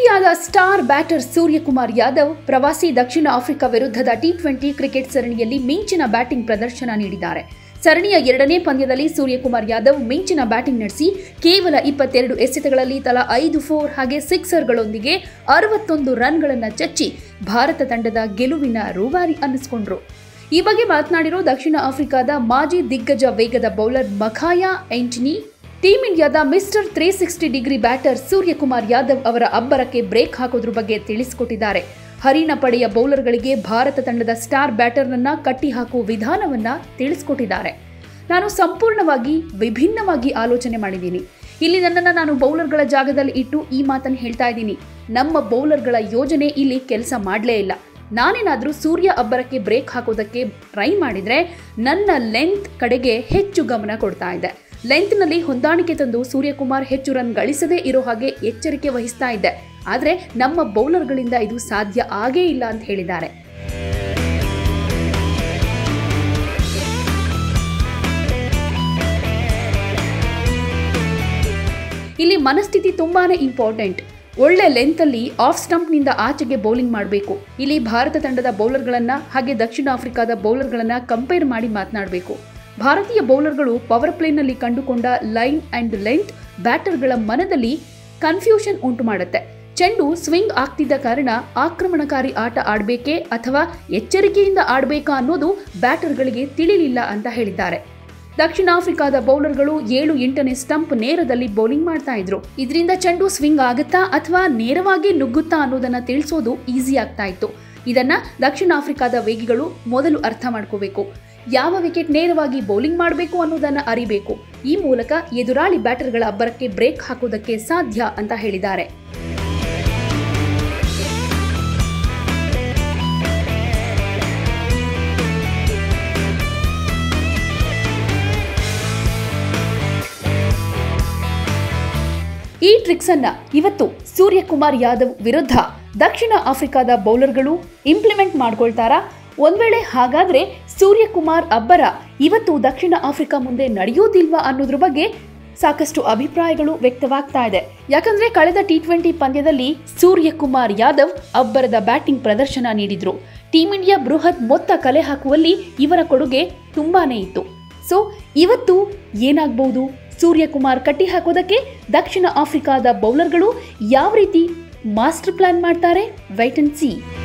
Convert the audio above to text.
ಇಂಡಿಯಾದ star batter Suryakumar Yadav ಪ್ರವಾಸಿ ದಕ್ಷಿಣ ಆಫ್ರಿಕಾ ವಿರುದ್ಧದ ಟಿ ಟ್ವೆಂಟಿ ಕ್ರಿಕೆಟ್ ಸರಣಿಯಲ್ಲಿ ಮಿಂಚಿನ ಬ್ಯಾಟಿಂಗ್ ಪ್ರದರ್ಶನ ನೀಡಿದ್ದಾರೆ ಸರಣಿಯ ಎರಡನೇ ಪಂದ್ಯದಲ್ಲಿ ಸೂರ್ಯಕುಮಾರ್ ಯಾದವ್ ಮಿಂಚಿನ ಬ್ಯಾಟಿಂಗ್ ನಡೆಸಿ ಕೇವಲ ಇಪ್ಪತ್ತೆರಡು ಎಸೆತಗಳಲ್ಲಿ ತಲಾ ಐದು ಫೋರ್ ಹಾಗೆ ಸಿಕ್ಸರ್ಗಳೊಂದಿಗೆ ಅರವತ್ತೊಂದು ರನ್ಗಳನ್ನು ಚಚ್ಚಿ ಭಾರತ ತಂಡದ ಗೆಲುವಿನ ರೂವಾರಿ ಅನ್ನಿಸ್ಕೊಂಡ್ರು ಈ ಬಗ್ಗೆ ಮಾತನಾಡಿರೋ ದಕ್ಷಿಣ ಆಫ್ರಿಕಾದ ಮಾಜಿ ದಿಗ್ಗಜ ವೇಗದ ಬೌಲರ್ ಮಖಾಯಾ ಎಂಟಿನಿ ಟೀಂ ಇಂಡಿಯಾದ mister three sixty degree batter Suryakumar Yadav ಅವರ ಅಬ್ಬರಕ್ಕೆ ಬ್ರೇಕ್ ಹಾಕೋದ್ರ ಬಗ್ಗೆ ತಿಳಿಸಿಕೊಟ್ಟಿದ್ದಾರೆ ಹರಿಣ ಪಡೆಯ ಬೌಲರ್ಗಳಿಗೆ ಭಾರತ ತಂಡದ ಸ್ಟಾರ್ ಬ್ಯಾಟರ್ನನ್ನ ಕಟ್ಟಿಹಾಕುವ ವಿಧಾನವನ್ನ ತಿಳಿಸಿಕೊಟ್ಟಿದ್ದಾರೆ ನಾನು ಸಂಪೂರ್ಣವಾಗಿ ವಿಭಿನ್ನವಾಗಿ ಆಲೋಚನೆ ಮಾಡಿದ್ದೀನಿ ಇಲ್ಲಿ ನನ್ನನ್ನು ನಾನು ಬೌಲರ್ಗಳ ಜಾಗದಲ್ಲಿ ಇಟ್ಟು ಈ ಮಾತನ್ನು ಹೇಳ್ತಾ ಇದ್ದೀನಿ ನಮ್ಮ ಬೌಲರ್ಗಳ ಯೋಜನೆ ಇಲ್ಲಿ ಕೆಲಸ ಮಾಡಲೇ ಇಲ್ಲ ನಾನೇನಾದರೂ ಸೂರ್ಯ ಅಬ್ಬರಕ್ಕೆ ಬ್ರೇಕ್ ಹಾಕೋದಕ್ಕೆ ಟ್ರೈ ಮಾಡಿದರೆ ನನ್ನ ಲೆಂತ್ ಕಡೆಗೆ ಹೆಚ್ಚು ಗಮನ ಕೊಡ್ತಾ ಇದೆ ಲೆಂತ್ನಲ್ಲಿ ಹೊಂದಾಣಿಕೆ ತಂದು ಸೂರ್ಯಕುಮಾರ್ ಹೆಚ್ಚು ರನ್ ಗಳಿಸದೇ ಇರೋ ಹಾಗೆ ಎಚ್ಚರಿಕೆ ವಹಿಸ್ತಾ ಇದ್ದೆ ಆದರೆ ನಮ್ಮ ಬೌಲರ್ಗಳಿಂದ ಇದು ಸಾಧ್ಯ ಆಗೇ ಇಲ್ಲ ಅಂತ ಹೇಳಿದ್ದಾರೆ ಇಲ್ಲಿ ಮನಸ್ಥಿತಿ ತುಂಬಾನೇ ಇಂಪಾರ್ಟೆಂಟ್ ಒಳ್ಳೆ ಲೆಂತಲ್ಲಿ ಆಫ್ ಸ್ಟಂಪ್ನಿಂದ ಆಚೆಗೆ ಬೌಲಿಂಗ್ ಮಾಡಬೇಕು ಇಲ್ಲಿ ಭಾರತ ತಂಡದ ಬೌಲರ್ಗಳನ್ನ ಹಾಗೆ ದಕ್ಷಿಣ ಆಫ್ರಿಕಾದ ಬೌಲರ್ಗಳನ್ನ ಕಂಪೇರ್ ಮಾಡಿ ಮಾತನಾಡಬೇಕು ಭಾರತೀಯ ಬೌಲರ್ಗಳು ಪವರ್ ಪ್ಲೇನಲ್ಲಿ ಕಂಡುಕೊಂಡ ಲೈನ್ ಅಂಡ್ ಲೆಂತ್ ಬ್ಯಾಟರ್ಗಳ ಮನದಲ್ಲಿ ಕನ್ಫ್ಯೂಷನ್ ಉಂಟು ಮಾಡುತ್ತೆ ಚೆಂಡು ಸ್ವಿಂಗ್ ಆಗ್ತಿದ್ದ ಕಾರಣ ಆಕ್ರಮಣಕಾರಿ ಆಟ ಆಡಬೇಕೇ ಅಥವಾ ಎಚ್ಚರಿಕೆಯಿಂದ ಆಡಬೇಕಾ ಅನ್ನೋದು ಬ್ಯಾಟರ್ಗಳಿಗೆ ತಿಳಿಲಿಲ್ಲ ಅಂತ ಹೇಳಿದ್ದಾರೆ ದಕ್ಷಿಣ ಆಫ್ರಿಕಾದ ಬೌಲರ್ಗಳು ಏಳು ಎಂಟನೇ ಸ್ಟಂಪ್ ನೇರದಲ್ಲಿ ಬೌಲಿಂಗ್ ಮಾಡ್ತಾ ಇದ್ರು ಇದರಿಂದ ಚೆಂಡು ಸ್ವಿಂಗ್ ಆಗುತ್ತಾ ಅಥವಾ ನೇರವಾಗಿ ನುಗ್ಗುತ್ತಾ ಅನ್ನೋದನ್ನ ತಿಳಿಸೋದು ಈಸಿ ಆಗ್ತಾ ಇತ್ತು ಇದನ್ನ ದಕ್ಷಿಣ ಆಫ್ರಿಕಾದ ವೇಗಿಗಳು ಮೊದಲು ಅರ್ಥ ಮಾಡ್ಕೋಬೇಕು ಯಾವ ವಿಕೆಟ್ ನೇರವಾಗಿ ಬೌಲಿಂಗ್ ಮಾಡಬೇಕು ಅನ್ನೋದನ್ನ ಅರಿಬೇಕು ಈ ಮೂಲಕ ಎದುರಾಳಿ ಬ್ಯಾಟರ್ಗಳ ಅಬ್ಬರಕ್ಕೆ ಬ್ರೇಕ್ ಹಾಕೋದಕ್ಕೆ ಸಾಧ್ಯ ಅಂತ ಹೇಳಿದ್ದಾರೆ ಈ ಟ್ರಿಕ್ಸ್ ಅನ್ನ ಇವತ್ತು ಸೂರ್ಯಕುಮಾರ್ ಯಾದವ್ ವಿರುದ್ಧ ದಕ್ಷಿಣ ಆಫ್ರಿಕಾದ ಬೌಲರ್ಗಳು ಇಂಪ್ಲಿಮೆಂಟ್ ಮಾಡ್ಕೊಳ್ತಾರಾ ಒಂದ್ ವೇಳೆ ಹಾಗಾದ್ರೆ ಸೂರ್ಯಕುಮಾರ್ ಅಬ್ಬರ ಇವತ್ತು ದಕ್ಷಿಣ ಆಫ್ರಿಕಾ ಮುಂದೆ ನಡೆಯೋದಿಲ್ವಾ ಅನ್ನೋದ್ರ ಬಗ್ಗೆ ಸಾಕಷ್ಟು ಅಭಿಪ್ರಾಯಗಳು ವ್ಯಕ್ತವಾಗ್ತಾ ಇದೆ ಯಾಕಂದ್ರೆ ಕಳೆದ ಟಿ ಟ್ವೆಂಟಿ ಪಂದ್ಯದಲ್ಲಿ ಸೂರ್ಯಕುಮಾರ್ ಯಾದವ್ ಅಬ್ಬರದ ಬ್ಯಾಟಿಂಗ್ ಪ್ರದರ್ಶನ ನೀಡಿದ್ರು ಟೀಂ ಇಂಡಿಯಾ ಬೃಹತ್ ಮೊತ್ತ ಕಲೆ ಹಾಕುವಲ್ಲಿ ಇವರ ಕೊಡುಗೆ ತುಂಬಾನೇ ಇತ್ತು ಸೊ ಇವತ್ತು ಏನಾಗ್ಬಹುದು ಸೂರ್ಯಕುಮಾರ್ ಕಟ್ಟಿ ಹಾಕೋದಕ್ಕೆ ದಕ್ಷಿಣ ಆಫ್ರಿಕಾದ ಬೌಲರ್ಗಳು ಯಾವ ರೀತಿ ಮಾಸ್ಟರ್ ಪ್ಲಾನ್ ಮಾಡ್ತಾರೆ ವೈಟ್ ಅಂಡ್ ಸಿ